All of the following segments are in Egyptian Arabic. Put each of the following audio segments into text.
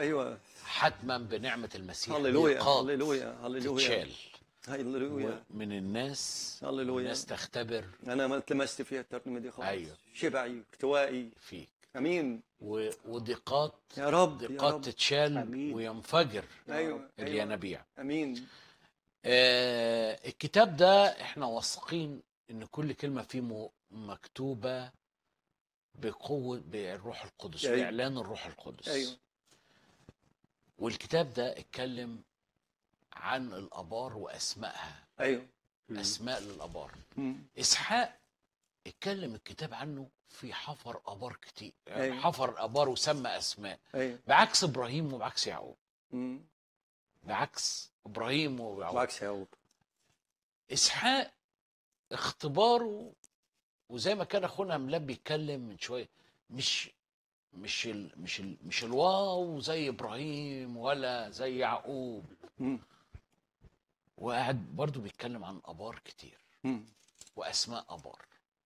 ايوه حتما بنعمه المسيح هللويا نقاط هللويا هللويا تتشال هللويا من الناس هللويا الناس تختبر انا ما اتلمست فيها الترنيمه دي خالص أيوة. شبعي احتوائي فيك امين و- ودقات يا رب يا دقات رب تتشال آمين. وينفجر ايوه ايوه الينابيع امين آه الكتاب ده احنا واثقين ان كل كلمه فيه م- مكتوبه بقوه بالروح القدس أيوة. باعلان الروح القدس ايوه والكتاب ده اتكلم عن الابار واسمائها ايوه اسماء للابار مم. اسحاق اتكلم الكتاب عنه في حفر ابار كتير أيوة. حفر ابار وسمى اسماء ايوه بعكس ابراهيم وبعكس يعقوب مم. بعكس ابراهيم ويعقوب بالعكس يا يعقوب اسحاق اختباره وزي ما كان اخونا ملاب بيتكلم من شويه مش مش ال مش ال مش الواو زي ابراهيم ولا زي يعقوب مم. وقاعد برضو بيتكلم عن ابار كتير مم. واسماء ابار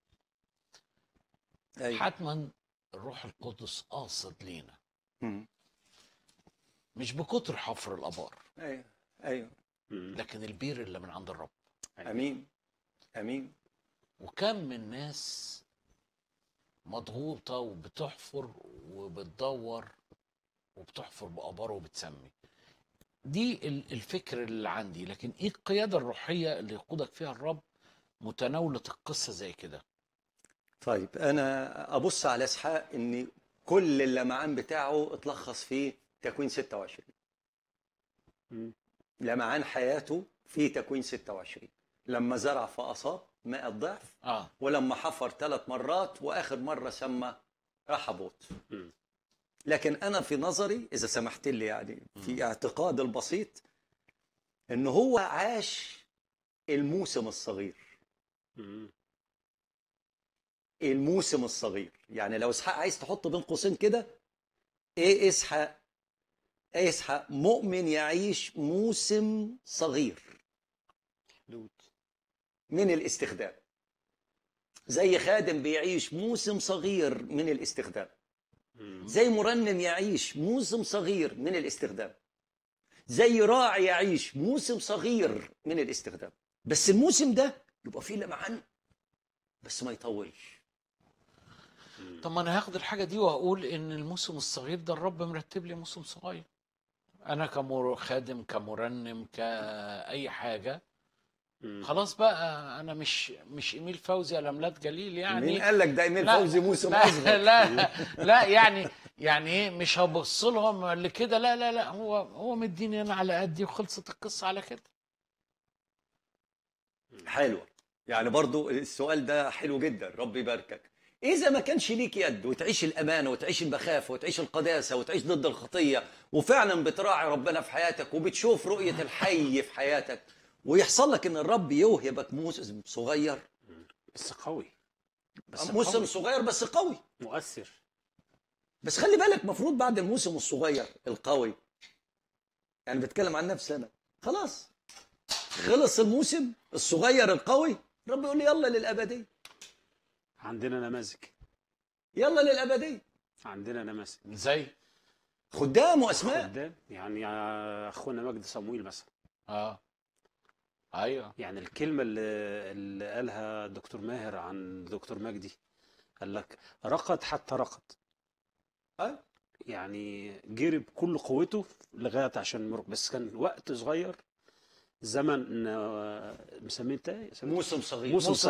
ايوه حتما الروح القدس قاصد لينا مم. مش بكتر حفر الابار ايوه ايوه لكن البير اللي من عند الرب امين امين وكم من ناس مضغوطة وبتحفر وبتدور وبتحفر بآبار وبتسمي دي ال- الفكر اللي عندي لكن ايه القيادة الروحية اللي يقودك فيها الرب متناولة القصة زي كده طيب انا ابص على اسحاق ان كل اللمعان بتاعه اتلخص في تكوين 26 مم. لمعان حياته في تكوين 26 لما زرع فاصاب 100 ضعف اه ولما حفر ثلاث مرات واخر مره سمى رحبوت مم. لكن انا في نظري اذا سمحت لي يعني في اعتقاد البسيط ان هو عاش الموسم الصغير مم. الموسم الصغير يعني لو اسحاق عايز تحط بين قوسين كده ايه اسحاق ايه اسحاق مؤمن يعيش موسم صغير لوط من الاستخدام زي خادم بيعيش موسم صغير من الاستخدام مم. زي مرنم يعيش موسم صغير من الاستخدام زي راعي يعيش موسم صغير من الاستخدام بس الموسم ده يبقى فيه لمعان بس ما يطولش مم. طب ما انا هاخد الحاجة دي واقول ان الموسم الصغير ده الرب مرتب لي موسم صغير انا كخادم كمرنم كاي حاجة مم. خلاص بقى انا مش مش ايميل فوزي ولا ميلاد جليل يعني مين قال لك ده ايميل لا، فوزي موسم لا اصغر لا لا يعني يعني ايه مش هبص لهم لكده لا لا لا هو هو مديني انا على قدي وخلصت القصه على كده حلوة يعني برضو السؤال ده حلو جدا ربي يباركك إذا ما كانش ليك يد وتعيش الأمانة وتعيش المخافة وتعيش القداسة وتعيش ضد الخطية وفعلا بتراعي ربنا في حياتك وبتشوف رؤية الحي في حياتك ويحصل لك إن الرب يوهبك موسم صغير بس قوي بس موسم قوي. صغير بس قوي مؤثر بس خلي بالك مفروض بعد الموسم الصغير القوي يعني بتكلم عن نفسي أنا خلاص خلص الموسم الصغير القوي رب يقول لي يلا للأبدية عندنا نماذج يلا للأبدية عندنا نماذج زي خدام واسماء قدام يعني اخونا مجدي صمويل مثلا اه ايوه يعني الكلمه اللي, اللي قالها دكتور ماهر عن دكتور مجدي قال لك رقد حتى رقد أه؟ يعني جري بكل قوته لغايه عشان يمرق بس كان وقت صغير زمن آه، مسميه انت إيه؟ موسم صغير موسم